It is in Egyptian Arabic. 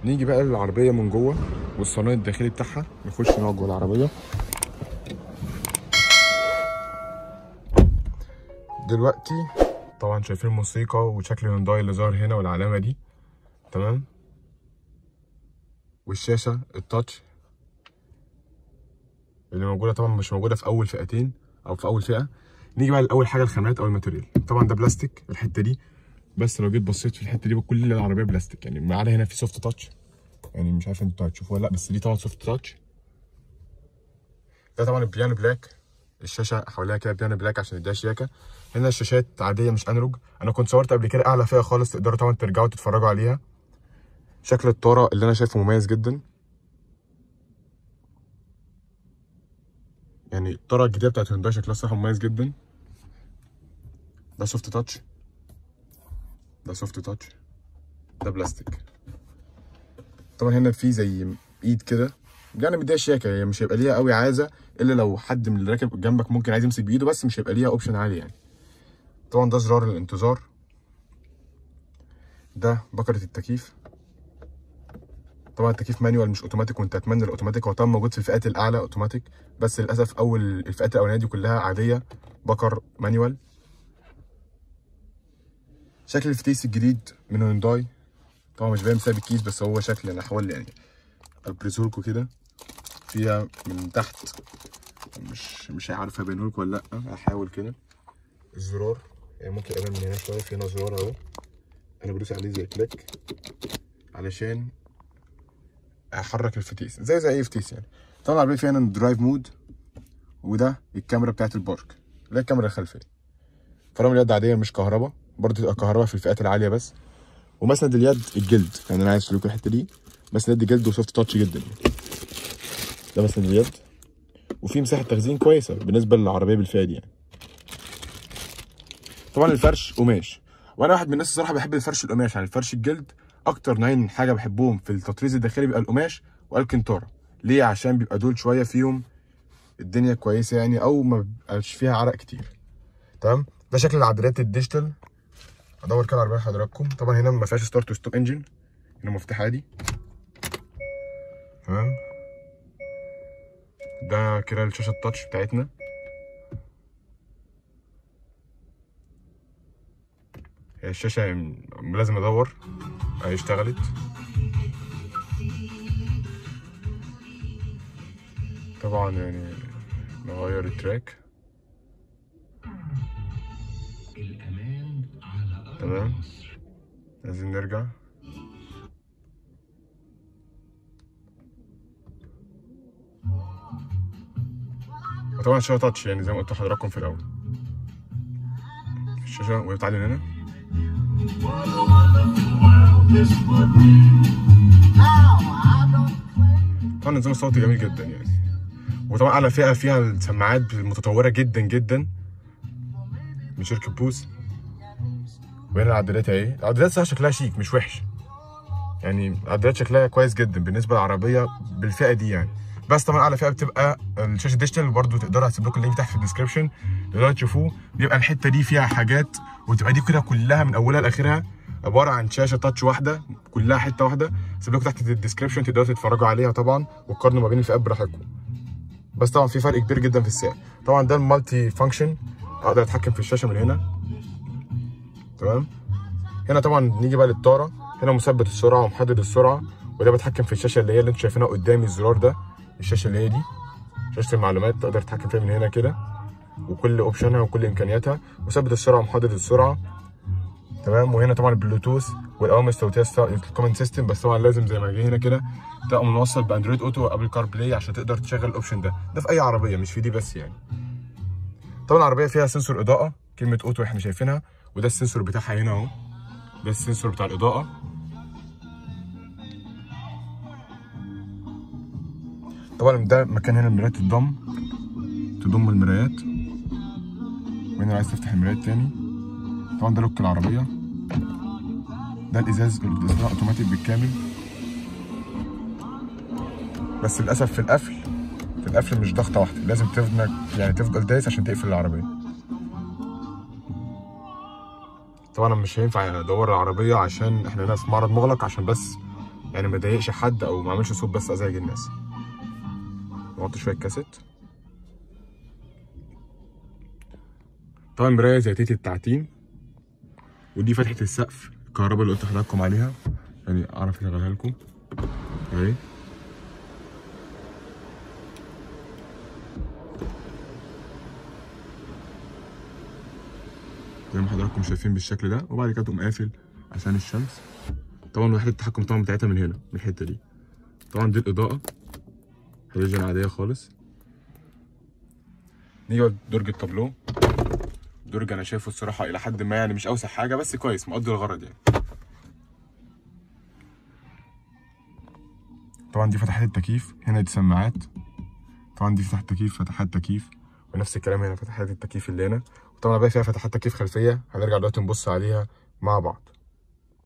نيجي بقى للعربيه من جوه والصالون الداخلي بتاعها نخش نقعد جوه العربيه دلوقتي طبعا شايفين الموسيقى وشكل الهونداي اللي ظاهر هنا والعلامه دي تمام والشاشه التاتش اللي موجوده طبعا مش موجوده في اول فئتين او في اول فئه نيجي بقى لاول حاجه الخامات او الماتيريال طبعا ده بلاستيك الحته دي بس لو جيت بصيت في الحته دي كل العربيه بلاستيك يعني ما عدا هنا في سوفت تاتش يعني مش عارف انتوا هتشوفوها ولا لا بس دي طبعا سوفت تاتش ده طبعا البيانو بلاك الشاشه حواليها كده بيانو بلاك عشان يديها شياكه هنا الشاشات عاديه مش انالوج انا كنت صورت قبل كده اعلى فئه خالص تقدروا طبعا ترجعوا تتفرجوا عليها شكل الطاره اللي انا شايفه مميز جدا يعني الطاره الجديده بتاعت هونداي شكلها صراحه مميز جدا ده سوفت تاتش ده سوفت تاتش ده بلاستيك طبعا هنا في زي ايد كده يعني مديها شياكه هي مش هيبقى ليها قوي عازه الا لو حد من اللي راكب جنبك ممكن عايز يمسك بايده بس مش هيبقى ليها اوبشن عالي يعني طبعا ده زرار الانتظار ده بكره التكييف طبعا التكييف مانيوال مش اوتوماتيك وانت اتمنى الاوتوماتيك هو طبعا موجود في الفئات الاعلى اوتوماتيك بس للاسف اول الفئات الاولانيه دي كلها عاديه بكر مانيوال شكل الفتيس الجديد من هونداي طبعا مش باين بسبب الكيس بس هو شكل انا هحاول يعني ابرزهولكوا كده فيها من تحت مش مش عارف ابينهولكوا ولا لا هحاول كده الزرار يعني ممكن ابان من هنا شويه في هنا زرار اهو انا بدوس عليه زي كليك علشان احرك الفتيس زي زي اي فتيس يعني طبعا العربيه فيها هنا درايف مود وده الكاميرا بتاعت البارك اللي هي الكاميرا الخلفيه فرامل اليد عاديه مش كهرباء برضه تبقى كهرباء في الفئات العاليه بس ومسند اليد الجلد يعني انا عايز اسلك الحته دي مسند اليد جلد وسوفت تاتش جدا يعني ده مسند اليد وفي مساحه تخزين كويسه بالنسبه للعربيه بالفئه دي يعني طبعا الفرش قماش وانا واحد من الناس الصراحه بحب الفرش القماش يعني الفرش الجلد اكتر نوعين حاجه بحبهم في التطريز الداخلي بيبقى القماش والكنتاره ليه عشان بيبقى دول شويه فيهم الدنيا كويسه يعني او ما بيبقاش فيها عرق كتير تمام ده شكل العدادات الديجيتال ادور كده على العربيه لحضراتكم طبعا هنا ما فيهاش ستارت وستوب انجن هنا مفتاح عادي تمام ده كده الشاشه التاتش بتاعتنا هي الشاشه لازم ادور اهي اشتغلت طبعا يعني نغير التراك تمام لازم نرجع وطبعا الشاشة تاتش يعني زي ما قلت لحضراتكم في الأول الشاشة وبتعلن هنا طبعا النظام الصوتي جميل جدا يعني وطبعا أعلى فئة فيها السماعات المتطورة جدا جدا من شركة بوس وهنا العدادات اهي العدادات صح شكلها شيك مش وحش يعني العدادات شكلها كويس جدا بالنسبه للعربيه بالفئه دي يعني بس طبعا اعلى فئه بتبقى الشاشه ديجيتال برضه تقدروا هسيب لكم اللينك تحت في الديسكربشن تقدروا تشوفوه بيبقى الحته دي فيها حاجات وتبقى دي كده كلها من اولها لاخرها عباره عن شاشه تاتش واحده كلها حته واحده هسيب لكم تحت الديسكربشن تقدروا تتفرجوا عليها طبعا وتقارنوا ما بين الفئات براحتكم بس طبعا في فرق كبير جدا في السعر طبعا ده المالتي فانكشن اقدر اتحكم في الشاشه من هنا تمام هنا طبعا نيجي بقى للطاره هنا مثبت السرعه ومحدد السرعه وده بتحكم في الشاشه اللي هي اللي انتوا شايفينها قدامي الزرار ده الشاشه اللي هي دي شاشه المعلومات تقدر تتحكم فيها من هنا كده وكل اوبشنها وكل امكانياتها مثبت السرعه ومحدد السرعه تمام وهنا طبعا البلوتوث والاوامر الصوتيه الكومنت سيستم بس طبعا لازم زي ما جه هنا كده تبقى موصل باندرويد اوتو قبل كار بلاي عشان تقدر تشغل الاوبشن ده ده في اي عربيه مش في دي بس يعني طبعا العربيه فيها سنسور اضاءه كلمه اوتو احنا شايفينها وده السنسور بتاعها هنا اهو ده السنسور بتاع الاضاءه طبعا ده مكان هنا المرايات تضم تضم المرايات وهنا عايز تفتح المرايات تاني طبعا ده لوك العربيه ده الازاز الازاز اوتوماتيك بالكامل بس للاسف في القفل في القفل مش ضغطه واحده لازم تفضل يعني تفضل دايس عشان تقفل العربيه طبعا مش هينفع ادور العربيه عشان احنا هنا في معرض مغلق عشان بس يعني ما ضايقش حد او ما عملش صوت بس ازعج الناس نحط شويه كاسيت طبعا مرايه ذاتيه التعتيم ودي فتحه السقف الكهرباء اللي قلت لحضراتكم عليها يعني اعرف اشغلها لكم اهي زي ما حضراتكم شايفين بالشكل ده وبعد كده تقوم قافل عشان الشمس طبعا وحده التحكم طبعا بتاعتها من هنا من الحته دي طبعا دي الاضاءه هالوجن عاديه خالص نيجي درج التابلو درج انا شايفه الصراحه الى حد ما يعني مش اوسع حاجه بس كويس مقضي الغرض يعني طبعا دي فتحات التكييف هنا دي سماعات طبعا دي فتحات تكييف فتحات تكييف ونفس الكلام هنا فتحات التكييف اللي هنا وطبعا بقى فيها فتحات تكييف خلفيه هنرجع دلوقتي نبص عليها مع بعض